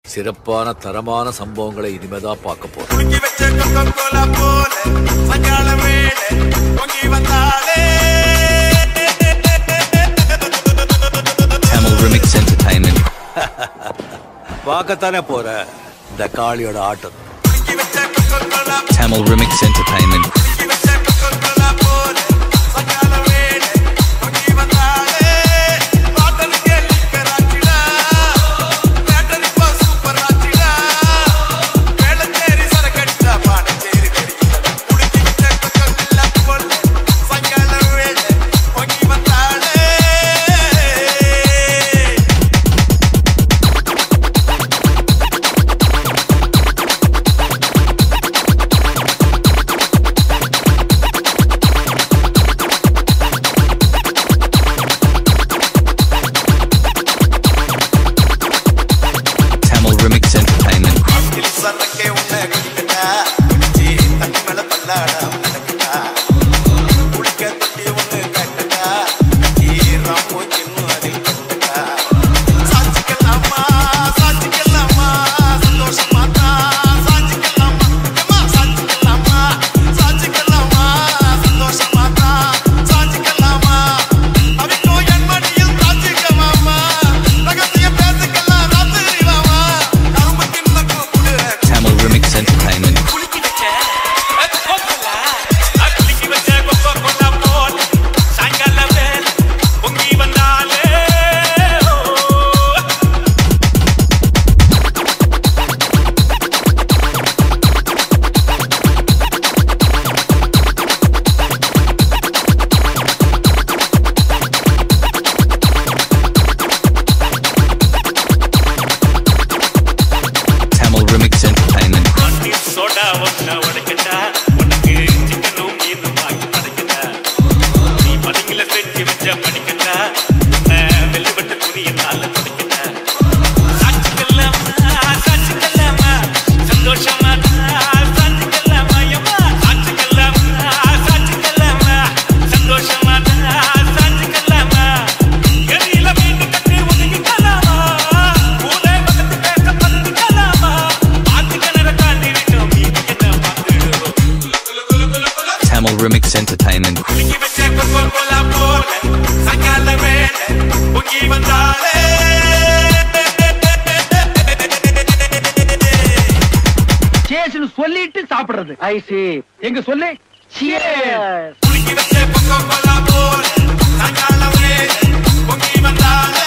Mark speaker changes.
Speaker 1: சிறப்பான தரமான சம்பவங்களை இனிமேதான் பார்க்க போறோம்
Speaker 2: குலுக்கி வச்ச கொக்கோலா போல சங்கால வேளை பொங்கி வந்தாலே
Speaker 3: Tamil Remix Entertainment.
Speaker 1: பார்க்கத்தானே போற இந்த காளியோட ஆட்டம்
Speaker 2: குலுக்கி வச்ச கொக்கோலா
Speaker 3: Tamil Remix Entertainment.
Speaker 2: குலுக்கி வச்ச கொக்கோலா போல சங்கால வேளை பொங்கி வந்தாலே பாட்டனுக்கு லிக்கராச்சிடா பேட்டரிப்பா சூப்பர் ஆச்சிடா வேளச்சேரி சரக்கட்டா பாடச்சேரி தெரியுது குலுக்கி வச்ச கொக்கோலா போல சங்கால வேளை பொங்கி வந்தாலே
Speaker 3: Tamil Remix Entertainment.
Speaker 2: சரக்கே உன்னை கட்டிக்கிட்டா குளிச்சி தண்ணி மேல தள்ளாட நடக்கிட்டா குளிக்க தொட்டி ஒண்ணு கட்டுட்டா ஈரம் போச்சுன்னு அதில் கட்டுட்டா சாட்சிக்கலாமா சாட்சிக்கலாமா சந்தோஷமா தான் சாட்சிக்கலாமா ஏம்மா, சாட்சிக்கலாமா சாட்சிக்கலாமா சந்தோஷமா தான் சாட்சிக்கலாமா அவிக்கோ என் மடியில் சாட்சிக்கலாமா ரகசியம் பேசிக்கலாம் ராத்திரி வாமா கரும்பு தின்ன கூப்பிடு
Speaker 3: Tamil Remix Entertainment.
Speaker 2: குலுக்கி வச்ச கொக்கோலா குலுக்கி வச்ச கொக்கோலா போல் சாயங்கால வேல் பொங்கி வந்தாலே
Speaker 3: Tamil Remix Entertainment.
Speaker 2: தண்ணி சோடா ஒன்ன உடைக்கட்டா உனக்கு சிக்கனும் மீனும் வாங்கி படைக்கட்டா நீ பதுங்கில செஞ்சு வச்ச படிக்கட்டா உன்னை வெள்ளுபட்ட துணியினால படைக்கட்டா சாட்சிக்கல்லாமா சாட்சிக்கல்லாமா சந்தோஷமா சாட்சிக்கல்லாமா எம்மா சாட்சிக்கல்லாமா சாட்சிக்கல்லாமா சந்தோஷமா சாட்சிக்கல்லாமா எரியில மீன் கட்டி ஒதுங்கிக்கலாமா ஊரே பக்கத்து பேச பதுங்கிக்கலாமா பார்த்து கிணற தாண்டி விட்டோம் மீதி என்ன பார்த்துடுவோம்
Speaker 3: Tamil Remix Entertainment.
Speaker 2: குலுக்கி வச்ச கொக்கோலா போல சங்கால வேளை பொங்கி வந்தாலே
Speaker 4: சேஸ்னு சொல்லிட்டு சாப்பிடுறது ஐசி எங்க சொல்லு Cheers.
Speaker 2: குலுக்கி வச்ச கொக்கோலா போல சங்கால வேளை பொங்கி வந்தாலே